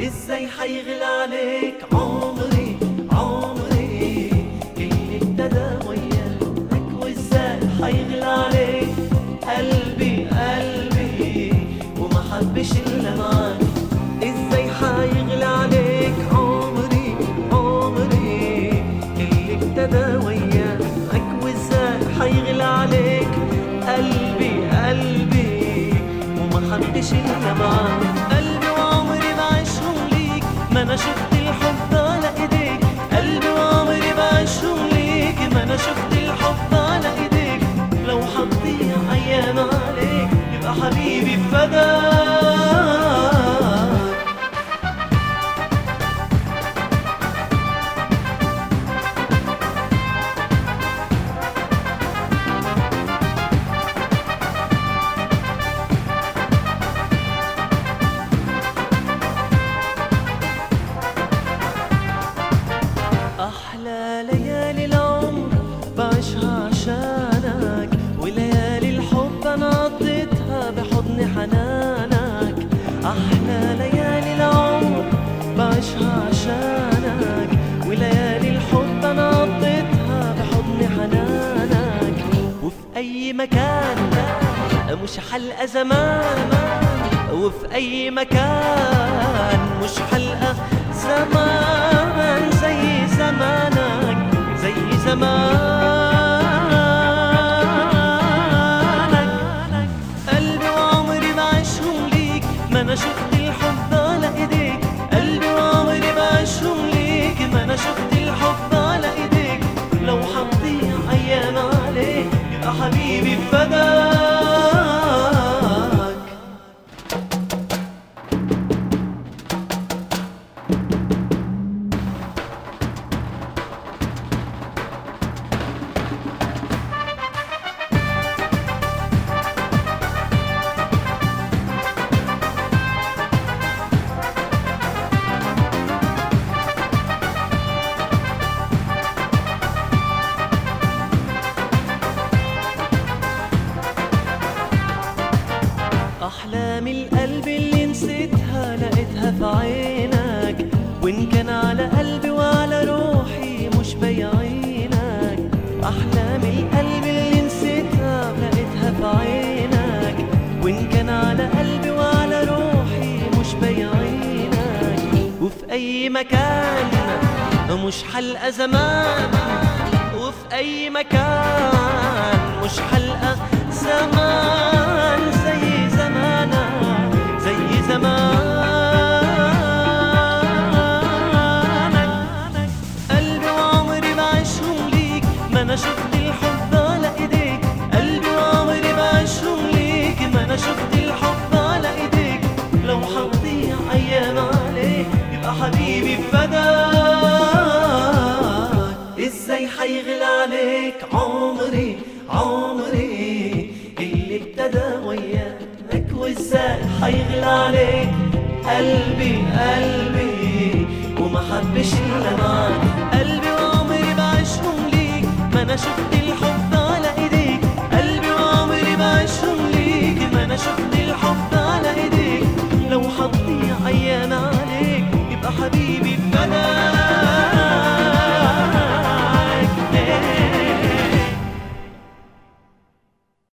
ازاي حيغلى عليك عمري عمري اللي ابتدى وياك وازاي حيغلى عليك قلبي قلبي وما حبش الا معاك ازاي حيغلى عليك عمري عمري اللي ابتدى وياك وازاي حيغلى عليك قلبي قلبي وما حبش الا معاك قلبي وعمري بعيشهم ليك ما انا شفت الحب على ايديك قلبي وعمري بعيشهم ليك ما انا شفت الحب على ايديك لو هتضيع ايام عليك يبقى حبيبي فداك أحلى ليالي العمر بعيشها عشانك وليالي الحب أنا قضيتها بحضن حنانك أحلى ليالي العمر بعيشها عشانك وليالي الحب أنا قضيتها بحضن حنانك وفي أي مكان مش حلقة زمان وفي أي مكان مش حلقة زمان زي زمانك زي زمانك قلبي وعمري بعيشهم ليك ما أنا شفت الحب على إيديك قلبي وعمري بعيشهم ليك ما أنا شفت الحب على إيديك لو هتضيع أيام عليك يبقى حبيبي فداك أحلام القلب اللي نسيتها لقيتها في عينك وإن كان على قلبي وعلى روحي مش بيعينك أحلام القلب اللي نسيتها لقيتها في عينك وإن كان على قلبي وعلى روحي مش بيعينك وفي أي مكان مش حلقة زمان وفي أي مكان مش حلقة زمان زي زمانك زي زمانك قلبي وعمري بعيشهم ليك ما أنا شفت الحب على إيديك قلبي وعمري بعيشهم ليك ما أنا شفت الحب على إيديك لو هتضيع أيام عليك يبقى حبيبي فداك ازاي حيغلى عليك عمري عمري اللي ابتدى وياك وازاي حيغلى عليك قلبي قلبي وما حبش الا معاك قلبي وعمري بعيشهم ليك ما انا شفت